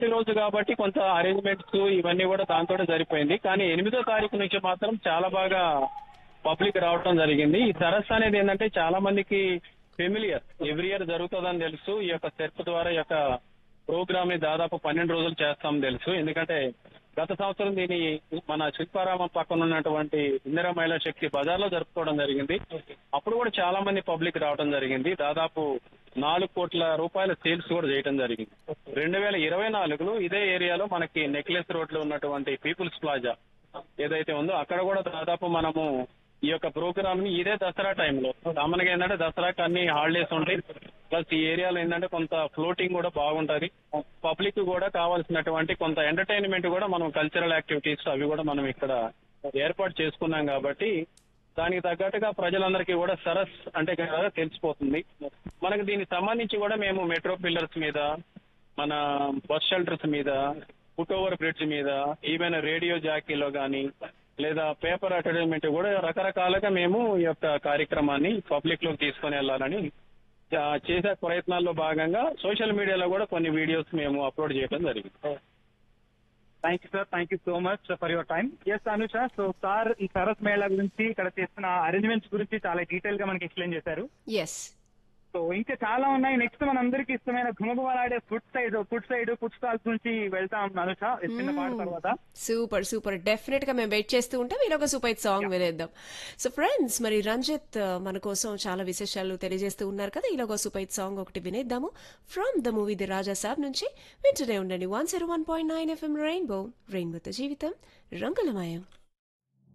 మొదటి రోజు కాబట్టి కొంత అరేంజ్మెంట్స్ ఇవన్నీ కూడా దాంతో సరిపోయింది కానీ ఎనిమిదో తారీఖు నుంచి మాత్రం చాలా బాగా పబ్లిక్ రావడం జరిగింది ఈ సరస్సు అనేది ఏంటంటే చాలా మందికి ఫెమిలియర్ ఎవ్రీ ఇయర్ జరుగుతుందని తెలుసు ఈ యొక్క సెర్ప్ ద్వారా ఈ యొక్క ప్రోగ్రామ్ ని దాదాపు పన్నెండు రోజులు చేస్తాం తెలుసు ఎందుకంటే గత సంవత్సరం దీని మన శిల్పారామం పక్కన ఉన్నటువంటి ఇందిరా మహిళా శక్తి బజార్ లో జరుపుకోవడం జరిగింది అప్పుడు కూడా చాలా మంది పబ్లిక్ రావడం జరిగింది దాదాపు నాలుగు కోట్ల రూపాయల సేల్స్ కూడా చేయడం జరిగింది రెండు వేల ఇరవై నాలుగులో ఇదే ఏరియాలో మనకి నెక్లెస్ రోడ్ లో ఉన్నటువంటి పీపుల్స్ ప్లాజా ఏదైతే ఉందో అక్కడ కూడా దాదాపు మనము ఈ యొక్క ప్రోగ్రామ్ ని ఇదే దసరా టైంలో కామన్ గా ఏంటంటే దసరాకి అన్ని హాలిడేస్ ఉంటాయి ప్లస్ ఈ ఏరియాలో ఏంటంటే కొంత ఫ్లోటింగ్ కూడా బాగుంటది పబ్లిక్ కూడా కావాల్సినటువంటి కొంత ఎంటర్టైన్మెంట్ కూడా మనం కల్చరల్ యాక్టివిటీస్ అవి కూడా మనం ఇక్కడ ఏర్పాటు చేసుకున్నాం కాబట్టి దానికి తగ్గట్టుగా ప్రజలందరికీ కూడా సరస్ అంటే కదా తెలిసిపోతుంది మనకి దీనికి సంబంధించి కూడా మేము మెట్రో పిల్లర్స్ మీద మన బస్ షెల్టర్స్ మీద ఫుట్ ఓవర్ బ్రిడ్జ్ మీద ఈవెన్ రేడియో జాకీలో గానీ లేదా పేపర్ అటైన్మెంట్ కూడా రకరకాలుగా మేము ఈ యొక్క కార్యక్రమాన్ని పబ్లిక్ లోకి తీసుకొని వెళ్ళాలని ఆ, చేసే ప్రయత్నాల్లో భాగంగా సోషల్ మీడియాలో కూడా కొన్ని వీడియోస్ మేము అప్లోడ్ చేయడం జరిగింది thank you sir thank you so much for your time yes Anusha so sir ఈ సరస్ మేళా గురించి ఇక్కడ చేస్తున్న అరేంజ్మెంట్స్ గురించి చాలా డీటెయిల్ గా మనకి ఎక్స్ప్లెయిన్ చేశారు ఎస్ సో ఇంకా చాలా ఉన్నాయి నెక్స్ట్ మనందరికి ఇష్టమైన ఘుమఘుమలాడే food side food side food stalls నుంచి వెళ్తాం అనుష ఈ చిన్న పాట తర్వాత సూపర్ సూపర్ డెఫినెట్ గా మేము వెయిట్ చేస్తూ ఉంటాం ఇలా ఒక సూపర్ హిట్ సాంగ్ వినేద్దాం సో ఫ్రెండ్స్ మరి రంజిత్ uh, మన కోసం చాలా విశేషాలు తెలియజేస్తూ ఉన్నారు కదా ఇలా ఒక సూపర్ హిట్ సాంగ్ ఒకటి వినేద్దాము from the movie the Raja Saab నుంచి వింటూనే ఉండండి one zero one point nine FM rainbow రెయిన్బోతో జీవితం రంగులమయం